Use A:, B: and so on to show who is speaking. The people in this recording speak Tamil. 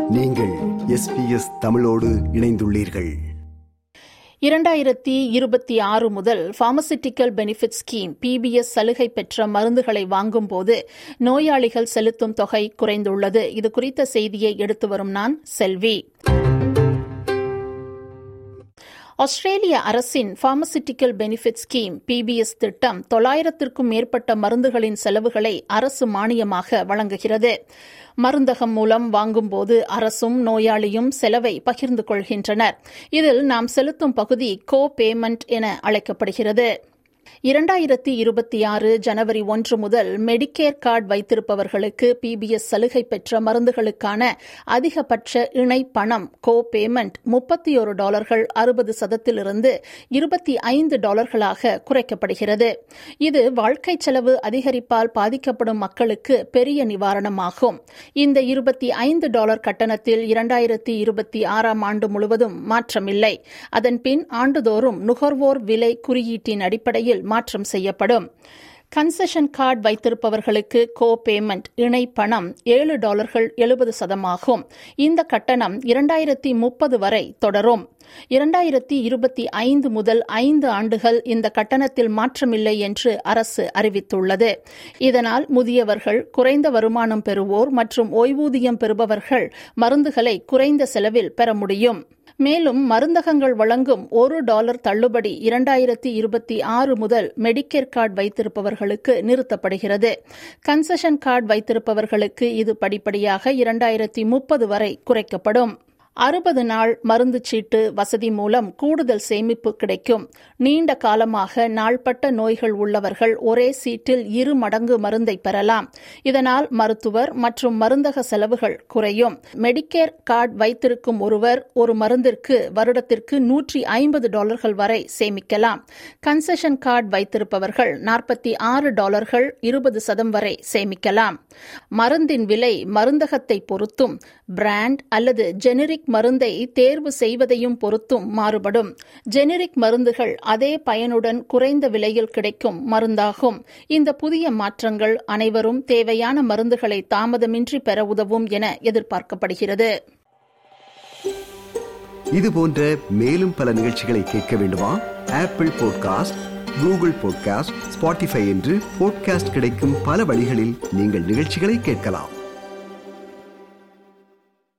A: நீங்கள் எஸ்பிஎஸ் தமிழோடு இணைந்துள்ளீர்கள்
B: இரண்டாயிரத்தி இருபத்தி ஆறு முதல் பார்மசிட்டிக்கல் பெனிஃபிட் ஸ்கீம் பிபிஎஸ் சலுகை பெற்ற மருந்துகளை வாங்கும்போது நோயாளிகள் செலுத்தும் தொகை குறைந்துள்ளது இது குறித்த செய்தியை எடுத்து வரும் நான் செல்வி ஆஸ்திரேலிய அரசின் பார்மசிட்டிக்கல் பெனிஃபிட் ஸ்கீம் பிபிஎஸ் திட்டம் தொள்ளாயிரத்திற்கும் மேற்பட்ட மருந்துகளின் செலவுகளை அரசு மானியமாக வழங்குகிறது மருந்தகம் மூலம் வாங்கும்போது அரசும் நோயாளியும் செலவை பகிர்ந்து கொள்கின்றனர் இதில் நாம் செலுத்தும் பகுதி கோ பேமெண்ட் என அழைக்கப்படுகிறது இரண்டாயிரத்தி இருபத்தி ஆறு ஜனவரி ஒன்று முதல் மெடிக்கேர் கார்டு வைத்திருப்பவர்களுக்கு பிபிஎஸ் சலுகை பெற்ற மருந்துகளுக்கான அதிகபட்ச இணை பணம் கோ பேமெண்ட் முப்பத்தி ஒரு டாலர்கள் அறுபது சதத்திலிருந்து இருபத்தி ஐந்து டாலர்களாக குறைக்கப்படுகிறது இது வாழ்க்கை செலவு அதிகரிப்பால் பாதிக்கப்படும் மக்களுக்கு பெரிய நிவாரணமாகும் இந்த இருபத்தி ஐந்து டாலர் கட்டணத்தில் இரண்டாயிரத்தி இருபத்தி ஆறாம் ஆண்டு முழுவதும் மாற்றமில்லை அதன்பின் ஆண்டுதோறும் நுகர்வோர் விலை குறியீட்டின் அடிப்படையில் மாற்றம் செய்யப்படும் கன்செஷன் கார்டு வைத்திருப்பவர்களுக்கு கோ பேமெண்ட் இணை பணம் ஏழு டாலர்கள் எழுபது சதமாகும் இந்த கட்டணம் இரண்டாயிரத்தி முப்பது வரை தொடரும் இரண்டாயிரத்தி இருபத்தி ஐந்து முதல் ஐந்து ஆண்டுகள் இந்த கட்டணத்தில் மாற்றமில்லை என்று அரசு அறிவித்துள்ளது இதனால் முதியவர்கள் குறைந்த வருமானம் பெறுவோர் மற்றும் ஓய்வூதியம் பெறுபவர்கள் மருந்துகளை குறைந்த செலவில் பெற முடியும் மேலும் மருந்தகங்கள் வழங்கும் ஒரு டாலர் தள்ளுபடி இரண்டாயிரத்தி இருபத்தி ஆறு முதல் மெடிக்கேர் கார்டு வைத்திருப்பவர்களுக்கு நிறுத்தப்படுகிறது கன்செஷன் கார்டு வைத்திருப்பவர்களுக்கு இது படிப்படியாக இரண்டாயிரத்தி முப்பது வரை குறைக்கப்படும் அறுபது நாள் மருந்து சீட்டு வசதி மூலம் கூடுதல் சேமிப்பு கிடைக்கும் நீண்ட காலமாக நாள்பட்ட நோய்கள் உள்ளவர்கள் ஒரே சீட்டில் இரு மடங்கு மருந்தை பெறலாம் இதனால் மருத்துவர் மற்றும் மருந்தக செலவுகள் குறையும் மெடிக்கேர் கார்டு வைத்திருக்கும் ஒருவர் ஒரு மருந்திற்கு வருடத்திற்கு நூற்றி ஐம்பது டாலர்கள் வரை சேமிக்கலாம் கன்செஷன் கார்டு வைத்திருப்பவர்கள் நாற்பத்தி ஆறு டாலர்கள் இருபது சதம் வரை சேமிக்கலாம் மருந்தின் விலை மருந்தகத்தை பொறுத்தும் பிராண்ட் அல்லது ஜெனரிக் மருந்தை தேர்வு செய்வதையும் பொறுத்தும் மாறுபடும் ஜெனரிக் மருந்துகள் அதே பயனுடன் குறைந்த விலையில் கிடைக்கும் மருந்தாகும் இந்த புதிய மாற்றங்கள் அனைவரும் தேவையான மருந்துகளை தாமதமின்றி பெற உதவும் என எதிர்பார்க்கப்படுகிறது
A: இது போன்ற மேலும் பல நிகழ்ச்சிகளை கேட்க வேண்டுமா Apple podcast Google podcast Spotify என்று பாட்காஸ்ட் கிடைக்கும் பல வழிகளில் நீங்கள் நிகழ்ச்சிகளை கேட்கலாம்